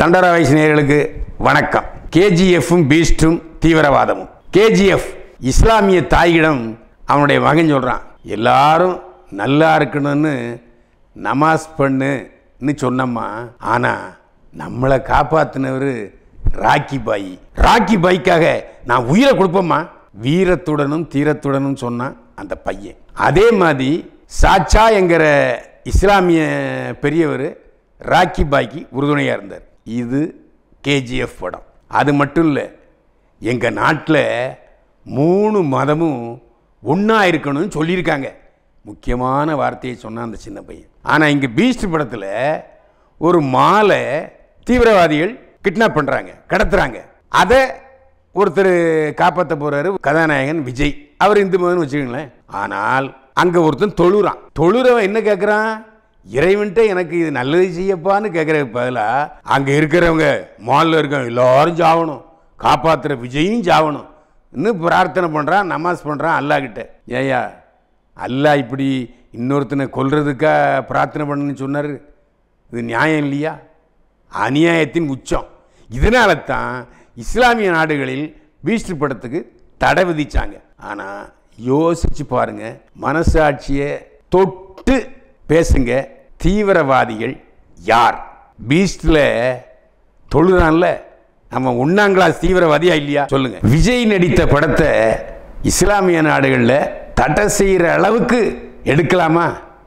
தண்டர வயசு நேயர்களுக்கு வணக்கம் கேஜிஎஃப்பும் பீஸ்டும் தீவிரவாதமும் கேஜிஎஃப் இஸ்லாமிய தாயிடம் அவனுடைய மகன் சொல்கிறான் எல்லாரும் நல்லா இருக்கணும்னு நமாஸ் பண்ணுன்னு சொன்னம்மா ஆனால் நம்மளை காப்பாற்றினவர் ராக்கி பாய் ராக்கி பாய்க்காக நான் உயிரை கொடுப்பேம்மா வீரத்துடனும் தீரத்துடனும் சொன்னான் அந்த பையன் அதே மாதிரி சாச்சா என்கிற இஸ்லாமிய பெரியவர் ராக்கி பாய்க்கு உறுதுணையாக இருந்தார் இது கேஜிஎஃப் படம் அது மட்டும் இல்லை எங்கள் நாட்டில் மூணு மதமும் ஒன்றா இருக்கணும்னு சொல்லியிருக்காங்க முக்கியமான வார்த்தையை சொன்னான் அந்த சின்ன பையன் ஆனால் இங்கே பீஸ்ட் படத்தில் ஒரு மாலை தீவிரவாதிகள் கிட்னாப் பண்ணுறாங்க கடத்துறாங்க அதை ஒருத்தர் காப்பாற்ற போகிறாரு கதாநாயகன் விஜய் அவர் இந்து மதம்னு வச்சுக்கோங்களேன் ஆனால் அங்கே ஒருத்தன் தொழுறான் தொழுறவன் என்ன கேட்குறான் இறைவன்ட்ட எனக்கு இது நல்லது செய்யப்பான்னு கேட்குறதுக்கு பதிலாக அங்கே இருக்கிறவங்க மாலில் இருக்கவங்க எல்லாரும் சாவணும் காப்பாற்றுற விஜயும் சாவணும் இன்னும் பிரார்த்தனை பண்ணுறான் நமாஸ் பண்ணுறான் அல்லாஹ்கிட்ட ஏயா அல்லாஹ் இப்படி இன்னொருத்தனை கொல்றதுக்கா பிரார்த்தனை பண்ணுன்னு சொன்னார் இது நியாயம் இல்லையா அநியாயத்தின் உச்சம் இதனால தான் இஸ்லாமிய நாடுகளில் பீஸ்ட் படத்துக்கு தடை விதிச்சாங்க ஆனால் யோசிச்சு பாருங்க மனசாட்சியை தொட்டு பேசுங்க தீவிரவாதிகள் யார் பீஸ்டில் தொழுறான்ல நம்ம ஒன்னாம் கிளாஸ் தீவிரவாதியா இல்லையா சொல்லுங்க விஜய் நடித்த படத்தை இஸ்லாமிய நாடுகளில் தடை செய்கிற அளவுக்கு எடுக்கலாமா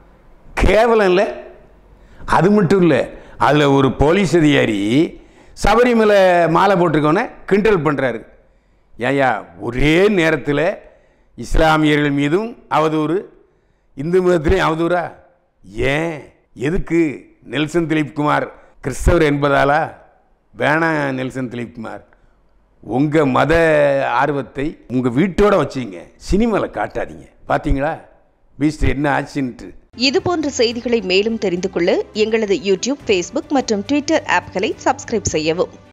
கேவலம் இல்லை அது மட்டும் இல்லை அதில் ஒரு போலீஸ் அதிகாரி சபரிமலை மாலை போட்டிருக்கவனை கிண்டல் பண்ணுறாரு ஏயா ஒரே நேரத்தில் இஸ்லாமியர்கள் மீதும் அவதூறு இந்து மதத்திலையும் அவதூறா ஏன் எதுக்கு நெல்சன் திலீப் குமார் கிறிஸ்தவர் என்பதாலா வேணாம் நெல்சன் திலீப் குமார் உங்கள் மத ஆர்வத்தை உங்கள் வீட்டோட வச்சுங்க சினிமாவில் காட்டாதீங்க பார்த்தீங்களா பீஸ்ட் என்ன ஆச்சுன்ட்டு இது போன்ற செய்திகளை மேலும் தெரிந்து கொள்ள எங்களது யூடியூப் ஃபேஸ்புக் மற்றும் ட்விட்டர் ஆப்களை சப்ஸ்கிரைப் செய்யவும்